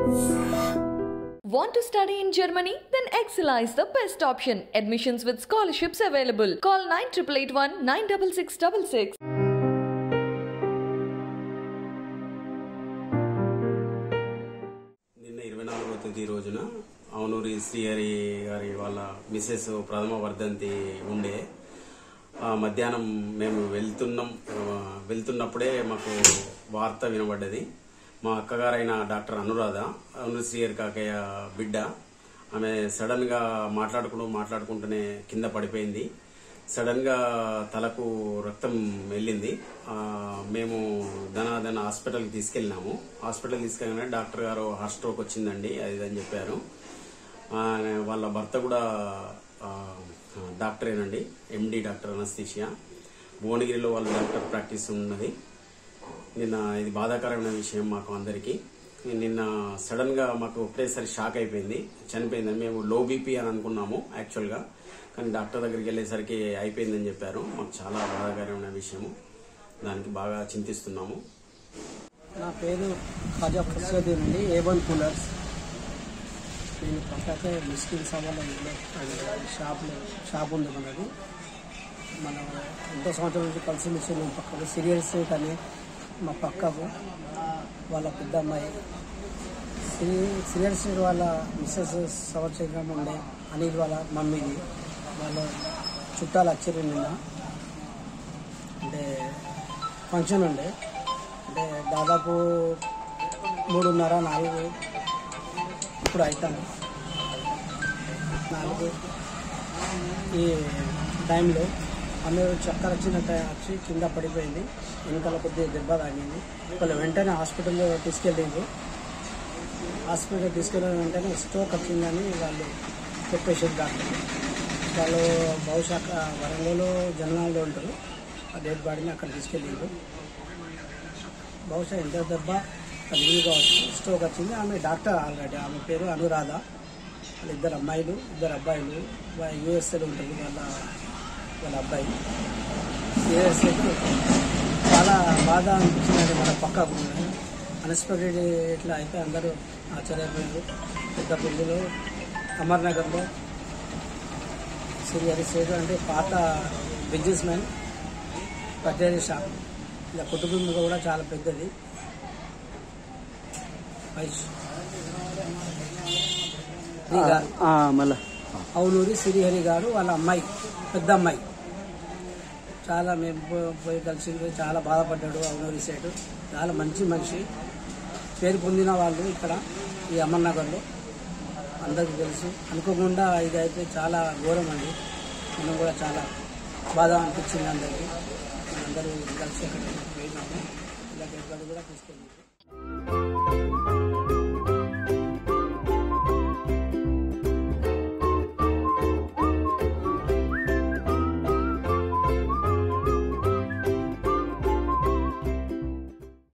Want to study in Germany? Then Excella is the best option. Admissions with scholarships available. Call 9881 96666. నిన్న ఇరవై నాలుగవ తేదీ రోజున అవునూరి శ్రీహరి గారి వాళ్ళ మిసెస్ ప్రథమ వర్ధంతి ఉండే ఆ మధ్యాహ్నం మేము వెళ్తున్నాం ఆ, వెళ్తున్నప్పుడే మాకు వార్త వినబడ్డది మా అక్కగారైన డాక్టర్ అనురాధ అవునూరి శ్రీహరి కాకయ్య బిడ్డ ఆమె సడన్ గా మాట్లాడుకుంటూ మాట్లాడుకుంటూనే కింద పడిపోయింది సడన్ గా తలకు రక్తం వెళ్ళింది ఆ, మేము ధనాధన హాస్పిటల్కి తీసుకెళ్ళినాము హాస్పిటల్ తీసుకెళ్ళగానే డాక్టర్ గారు హార్ట్ స్ట్రోక్ వచ్చిందండి అది ఇది అని చెప్పారు ఆ, వాళ్ళ భర్త కూడా ఆ, డాక్టరేనండి ఎండి డాక్టర్ అనస్థీషియా భువనగిరిలో వాళ్ళ డాక్టర్ ప్రాక్టీస్ ఉన్నది నిన్న ఇది బాధాకరమైన విషయం మాకు అందరికీ నిన్న సడన్ గా మాకు ఒకటేసారి షాక్ అయిపోయింది చనిపోయిందని మేము లో బీపీ అని అనుకున్నాము యాక్చువల్ గా కానీ డాక్టర్ దగ్గరికి వెళ్ళేసరికి అయిపోయిందని చెప్పారు మాకు చాలా బాధాకరమైన విషయము దానికి బాగా చింతిస్తున్నాము నా పేరు ఖాజా ఫస్రుద్దీన్ అండి ఏ వన్ కూలర్స్ నేను పక్కకే మిస్కిన్ సభలో షాప్లో షాప్ ఉంది మనది మనం ఎంతో సంవత్సరం నుంచి కలిసి మిస్ మేము పక్కకు సీరియల్ స్ట్రీట్ అని మా పక్కకు వాళ్ళ పెద్ద అమ్మాయి సీ- సీరియల్ స్ట్రీట్ వాళ్ళ మిస్సెస్ సంవత్సరం ఉండే అనిల్ వాళ్ళ మమ్మీది వాళ్ళ చుట్టాలు వచ్చారు నిన్న అంటే ఫంక్షన్ ఉండే అంటే దాదాపు మూడున్నర నాలుగు ఇప్పుడు అవుతాను నాలుగు ఈ టైంలో ఆమె చక్కర వచ్చిన టైం వచ్చి కింద పడిపోయింది వెనకాల కొద్దిగా దెబ్బ తాగింది వాళ్ళు వెంటనే హాస్పిటల్లో తీసుకెళ్ళిండ్రు హాస్పిటల్ తీసుకెళ్ళిన వెంటనే స్ట్రోక్ వచ్చిందని వాళ్ళు చెప్పేసారు డాక్టర్ వాళ్ళు బహుశా అక్కడ వరంగల్లో జనగాల్లో ఉంటారు ఆ డెడ్ బాడీని అక్కడ తీసుకెళ్ళిండ్రు బహుశా ఎంత దెబ్బ తగిలి కావచ్చు స్ట్రోక్ వచ్చింది ఆమె డాక్టర్ ఆల్రెడీ ఆమె పేరు అనురాధ వాళ్ళ ఇద్దరు అమ్మాయిలు ఇద్దరు అబ్బాయిలు యూఎస్ఏలో ఉంటుంది వాళ్ళ వాళ్ళ అబ్బాయి యూఎస్ఏకి చాలా బాధ అనిపించింది మన పక్కకు అన్ఎక్స్పెక్టెడ్ ఇట్లా అయితే అందరూ ఆశ్చర్యపోయారు పెద్ద పెళ్ళిలో అమర్నగర్లో శ్రీ హరిశ్రేడు అంటే పాత బిజినెస్ మ్యాన్ పట్టేరి షాప్ ఇలా కుటుంబం కూడా చాలా పెద్దది వైష్ మళ్ళా అవునూరి శ్రీహరి గారు వాళ్ళ అమ్మాయి పెద్ద అమ్మాయి చాలా మేము పో- పోయి కలిసి చాలా బాధపడ్డాడు అవునూరి సైడ్ చాలా మంచి మనిషి పేరు పొందిన వాళ్ళు ఇక్కడ ఈ అమర్నగర్లో అందరికీ తెలుసు అనుకోకుండా ఇది అయితే చాలా ఘోరం అండి మనం కూడా చాలా బాధ అనిపించింది అందరికీ అందరూ కలిసి అక్కడ పోయినాము ఇలా డెడ్ బాడీ కూడా తీసుకెళ్ళి